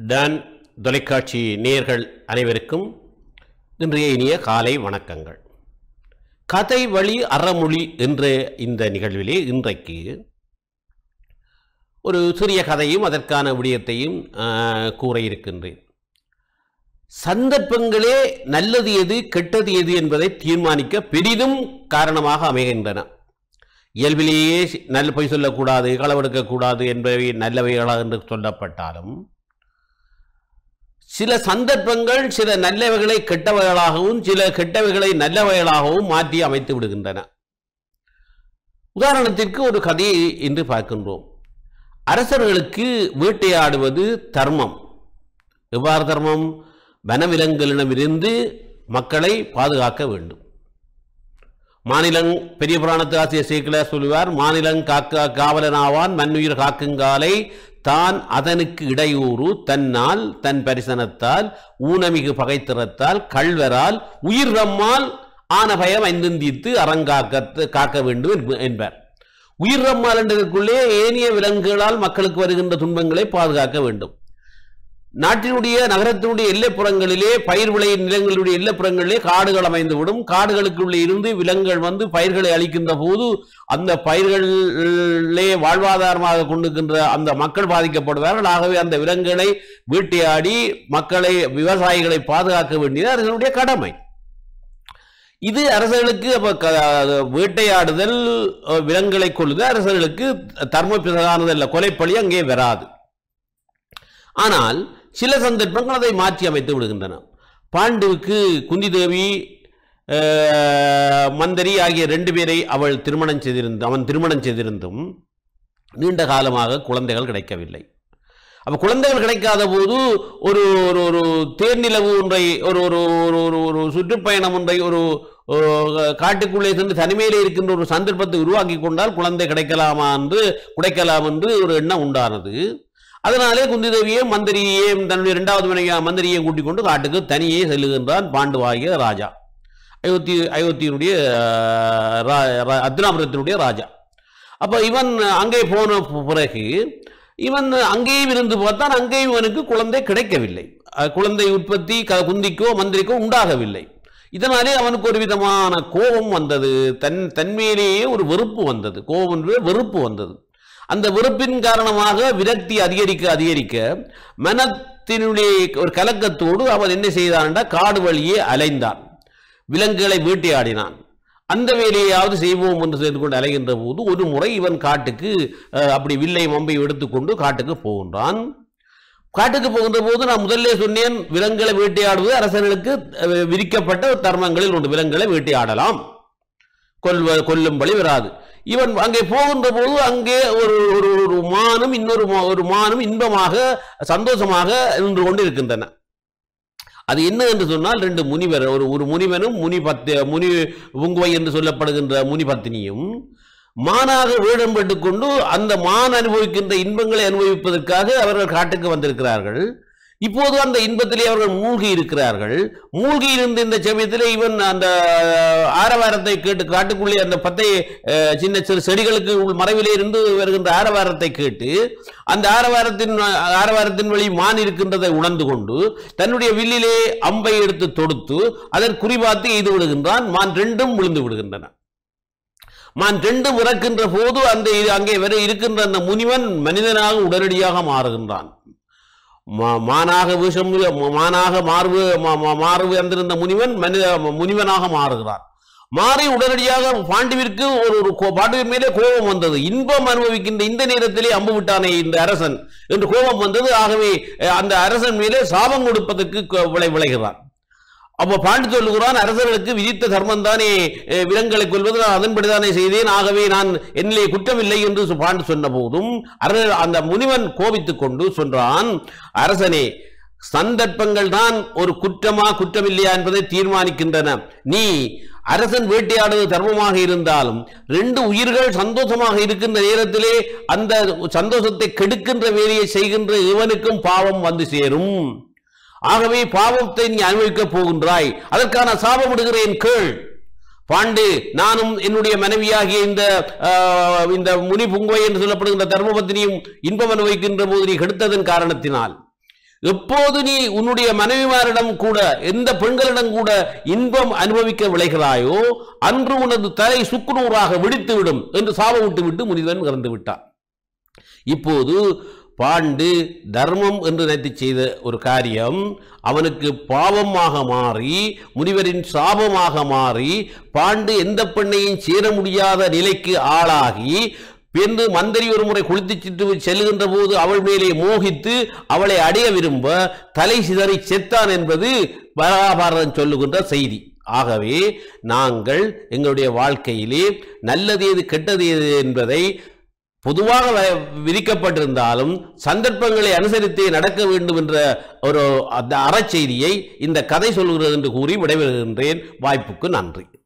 Don தொலைக்காட்சி நேயர்கள் அனைவருக்கும் இன்றைய இனிய காலை வணக்கங்கள் கதை வழி அறமொழி என்ற இந்த நிகழ்விலே இன்றைக்கு ஒரு சிறிய கதையும் அதற்கான விடயத்தையும் ஆ, கூற இருக்கின்றேன் சந்தர்ப்பங்களே நல்லது எது கெட்டது எது என்பதை தீர்மானிக்க பெரிதும் காரணமாக அமைகின்றன இயல்பிலேயே சி- நல்ல பொய் சொல்லக்கூடாது களவெடுக்கக்கூடாது என்பவை நல்லவைகளாக என்று சொல்லப்பட்டாலும் சில சந்தர்ப்பங்கள் சில நல்லவைகளை கெட்டவைகளாகவும் சில கெட்டவைகளை நல்லவைகளாகவும் மாற்றி அமைத்து விடுகின்றன உதாரணத்திற்கு ஒரு கதையை இன்று பார்க்கின்றோம் அரசர்களுக்கு வேட்டையாடுவது தர்மம் எவ்வாறு தர்மம் வனவிலங்குகளிடமிருந்து மக்களை பாதுகாக்க வேண்டும் மாநிலம் பெரிய புராணத்து ஆசிரியர் சேக்கிலார் சொல்லுவார் மாநிலம் காக்க காவலனாவான் மண்ணுயிர் காக்குங்காலை தான் அதனுக்கு இடையூறு தன்னால் தன் பரிசனத்தால் ஊனமிகு பகைத்திறத்தால் கள்வரால் உயிர் தம்மால் ஆன பயம் ஐந்தந்தித்து அறங்காக்க காக்க வேண்டும் என்ப- என்பார் உயிர் தம்மால் என்றதற்குள்ளே ஏனைய விலங்குகளால் மக்களுக்கு வருகின்ற துன்பங்களை பாதுகாக்க வேண்டும் நாட்டினுடைய நகரத்தினுடைய எல்லைப்புறங்களிலே பயிர் விளையும் நிலங்களுடைய எல்லைப்புறங்களிலே காடுகள் அமைந்துவிடும் காடுகளுக்குள்ளே இருந்து விலங்குகள் வந்து பயிர்களை அளிக்கின்ற போது அந்த பயிர்களிலே வாழ்வாதாரமாக கொண்டிருக்கின்ற அந்த மக்கள் பாதிக்கப்படுவார்கள் ஆகவே அந்த விலங்குகளை வேட்டையாடி மக்களை விவசாயிகளை பாதுகாக்க வேண்டியது அரசனுடைய கடமை இது அரசர்களுக்கு அப்ப க- வேட்டையாடுதல் அஹ், விலங்குகளை கொள்ளுது அரசர்களுக்கு தர்ம பிரதானது அல்ல கொலைப்பழி அங்கே வராது ஆனால் சில சந்தர்ப்பங்கள் அதை மாற்றி அமைத்து விடுகின்றன பாண்டுவுக்கு குந்தி தேவி அஹ், மந்தரி ஆகிய ரெண்டு பேரை அவள் திருமணம் செய்திருந்த அவன் திருமணம் செய்திருந்தும் நீண்ட காலமாக குழந்தைகள் கிடைக்கவில்லை அப்ப குழந்தைகள் கிடைக்காத போது ஒரு ஒரு ஒரு தேர்நிலவு ஒன்றை ஒரு ஒரு ஒரு ஒரு ஒரு சுற்றுப்பயணம் ஒன்றை ஒரு அஹ், காட்டுக்குள்ளே சென்று தனிமையிலே இருக்கின்ற ஒரு சந்தர்ப்பத்தை உருவாக்கி கொண்டால் குழந்தை கிடைக்கலாமா என்று கிடைக்கலாம் என்று ஒரு எண்ணம் உண்டானது அதனாலே குந்திதேவியும் மந்திரியையும் தன்னுடைய இரண்டாவது மனைவியாக மந்திரியையும் கூட்டிக் கொண்டு காட்டுக்கு தனியே செல்லுகின்றான் பாண்டுவாகிய ராஜா அயோத்தி அயோத்தியினுடைய அஹ், ரா- ரா- அத்னாபுரத்தினுடைய ராஜா அப்ப இவன் அங்கே போன பு- பிறகு இவன் அங்கேயும் இருந்து பார்த்தான் அங்கேயும் இவனுக்கு குழந்தை கிடைக்கவில்லை அஹ், குழந்தை உற்பத்தி க- குந்திக்கோ மந்திரிக்கோ உண்டாகவில்லை இதனாலே அவனுக்கு ஒரு விதமான கோபம் வந்தது தன் தன்மையிலேயே ஒரு வெறுப்பு வந்தது கோபம் என்று வெறுப்பு வந்தது அந்த வெறுப்பின் காரணமாக விரக்தி அதிகரிக்க அதிகரிக்க மனத்தினுடைய ஒரு கலக்கத்தோடு அவன் என்ன செய்தான் காடு வழியே அலைந்தான் விலங்குகளை வேட்டையாடினான் அந்த வேலையாவது செய்வோம் என்று செய்து கொண்டு அலைகின்ற போது ஒரு முறை இவன் காட்டுக்கு அஹ், அப்படி வில்லை மம்பை எடுத்துக்கொண்டு காட்டுக்கு போகின்றான் காட்டுக்கு போகின்ற போது நான் முதல்ல சொன்னேன் விலங்குகளை வேட்டையாடுவது அரசர்களுக்கு அஹ், விதிக்கப்பட்ட தர்மங்களில் ஒன்று விலங்குகளை வேட்டையாடலாம் கொல்வ கொல்லும்படி வராது இவன் அங்கே போகின்ற போது அங்கே ஒரு ஒரு ஒரு மானும் இன்னொரு மா- ஒரு மானும் இன்பமாக சந்தோஷமாக நின்று கொண்டு இருக்கின்றன அது என்ன என்று சொன்னால் ரெண்டு முனிவர் ஒரு ஒரு முனிவனும் முனி பத்து முனி உங்குவை என்று சொல்லப்படுகின்ற முனி பத்தினியும் மானாக வேடம் கொண்டு அந்த மான் அனுபவிக்கின்ற இன்பங்களை அனுபவிப்பதற்காக அவர்கள் காட்டுக்கு வந்திருக்கிறார்கள் இப்போது அந்த இன்பத்திலே அவர்கள் மூழ்கி இருக்கிறார்கள் மூழ்கி இருந்த இந்த சமயத்திலே இவன் அந்த ஆரவாரத்தை கேட்டு காட்டுக்குள்ளே அந்த பத்தை அஹ், சின்ன சிறு செடிகளுக்கு உள் மறைவிலே இருந்து வருகின்ற ஆரவாரத்தை கேட்டு அந்த ஆரவாரத்தின் ஆரவாரத்தின் வழி மான் இருக்கின்றதை உணர்ந்து கொண்டு தன்னுடைய வில்லிலே அம்பை எடுத்து தொடுத்து அதன் குறிபார்த்து எய்து விடுகின்றான் மான் ரெண்டும் விழுந்து விடுகின்றன மான் ரெண்டும் இறக்கின்ற போது அந்த இது- அங்கே வர இருக்கின்ற அந்த முனிவன் மனிதனாக உடனடியாக மாறுகின்றான் மா- மானாக விஷம் மா- மானாக மார்பு மா- மா- மார்பு வந்திருந்த முனிவன் மனித முனிவனாக மாறுகிறான் மாறி உடனடியாக பாண்டுவிற்கு ஒரு ஒரு கோ- பாண்டுவின் மேலே கோபம் வந்தது இன்பம் அனுபவிக்கின்ற இந்த நேரத்திலே அம்பு விட்டானே இந்த அரசன் என்று கோபம் வந்தது ஆகவே அஹ், அந்த அரசன் மேலே சாபம் கொடுப்பதற்கு க- விளை விளைகிறான் அப்போ பாண்டு சொல்லுகிறான் அரசர்களுக்கு விதித்த தர்மம் தானே அஹ், விலங்குகளை கொள்வது நான் அதன்படிதானே செய்தேன் ஆகவே நான் என்னிலே குற்றமில்லை என்று சு- பாண்டு சொன்ன போதும் அர- அந்த முனிவன் கோபித்துக் கொண்டு சொன்னான் அரசனே சந்தர்ப்பங்கள் தான் ஒரு குற்றமா குற்றமில்லையா என்பதை தீர்மானிக்கின்றன நீ அரசன் வேட்டையாடுவது தர்மமாக இருந்தாலும் ரெண்டு உயிர்கள் சந்தோஷமாக இருக்கின்ற நேரத்திலே அந்த சந்தோஷத்தை கெடுக்கின்ற வேலையை செய்கின்ற இவனுக்கும் பாவம் வந்து சேரும் ஆகவே பாவத்தை நீ அனுபவிக்கப் போகின்றாய் அதற்கான சாபம் விடுகிறேன் கேள் பாண்டு நானும் என்னுடைய மனைவியாகிய இந்த ஆஹ், இந்த முனி புங்குவை என்று சொல்லப்படுகின்ற தர்மபத்தினியும் இன்பம் அனுபவிக்கின்ற போது நீ கெடுத்ததன் காரணத்தினால் எப்போது நீ உன்னுடைய மனைவிமாரிடம் கூட எந்த பெண்களிடம் கூட இன்பம் அனுபவிக்க விளைகிறாயோ அன்று உனது தலை சுக்குநூறாக வெடித்துவிடும் என்று சாபம் விட்டு விட்டு முனிவன் இறந்து விட்டான் இப்போது பாண்டு தர்மம் என்று நினைத்து செய்த ஒரு காரியம் அவனுக்கு பாவமாக மாறி முனிவரின் சாபமாக மாறி பாண்டு எந்த பெண்ணையும் சேர முடியாத நிலைக்கு ஆளாகி பின்பு மந்திரி ஒரு முறை குளித்துச்சிட்டு செல்லுகின்ற போது அவள் மேலே மோகித்து அவளை அடைய விரும்ப தலை சிதறி செத்தான் என்பது மகாபாரதம் சொல்லுகின்ற செய்தி ஆகவே நாங்கள் எங்களுடைய வாழ்க்கையிலே நல்லது எது கெட்டது எது என்பதை பொதுவாக வ- விதிக்கப்பட்டிருந்தாலும் சந்தர்ப்பங்களை அனுசரித்தே நடக்க வேண்டும் என்ற ஒரு அந்த அறச்செய்தியை இந்த கதை சொல்கிறது என்று கூறி விடைபெறுகின்றேன் வாய்ப்புக்கு நன்றி